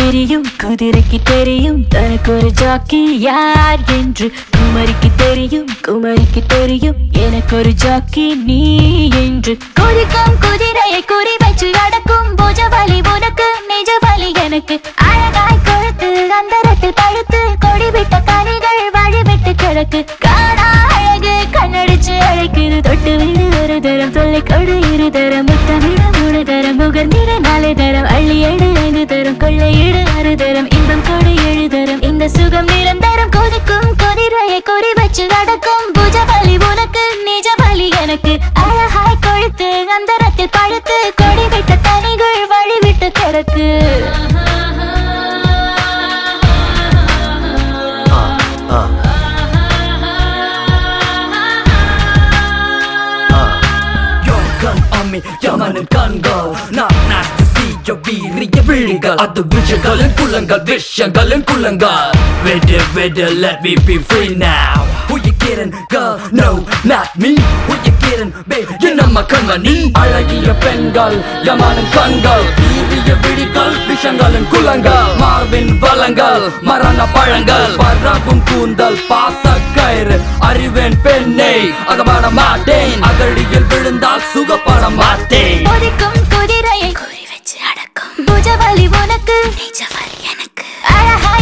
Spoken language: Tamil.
தெரியும் குதிரைக்கு தெரியும் தனக்கு ஒரு ஜாக்கி யார் என்று குமரிக்கு தெரியும் குமரிக்கு தெரியும் எனக்கு ஒரு ஜாக்கி நீ என்று குதிக்கும் குதிரையை குறி வச்சு அடக்கும் புஜ வலி உனக்கு நிஜ வலி எனக்கு அழகாய் கொழுத்து அந்தரத்தில் பழுத்து கொடி விட்ட கனிகள் வழிவிட்டு கிடக்கு காணா அழகு கண்ணடிச்சு அழைக்குது தொட்டு விடு ஒரு தரம் தொல்லை கொடு இரு தரம் முத்தமிட மூணு தரம் முகர்ந்திட நாலு தரம் அள்ளி எடு ஐந்து தரம் கொள்ளையிடு ஆறு தரம் இன்பம் கொடு ஏழு தரம் இந்த சுகம் நிரந்தரம் கொதிக்கும் கொதிரையை குறி வச்சு அடக்கும் புஜ வலி உனக்கு நிஜ வலி எனக்கு அழகாய் கொழுத்து அந்தரத்தில் பழுத்து கொடி விட்ட தனிகள் வழி விட்டு கிடக்கு Your gun on me, யமனின் கண்கள் Not nice to see your வீரிய விழிகள் அது விஷயங்களின் குள்ளங்கள் விஷயங்களின் குள்ளங்கள் விடு விடு let me be free now Who you kidding girl? No, not me Who you kidding babe? என் நம்ம கண்மணி அழகிய பெண்கள் யமனின் கண்கள் வீரிய விழிகள் விஷயங்களின் குள்ளங்கள் மார்பின் வளங்கள் மரண பழங்கள் பரவும் கூந்தல் பாச கயிறு அறிவேன் பெண்ணை அகப்பட மாட்டேன் அகழியில் விழுந்தால் சுகப்பட மாட்டேன் கொதிக்கும் குதிரையை குறி வச்சு அடக்கும் புஜ வலி உனக்கு நிஜ வலி எனக்கு அழகாய்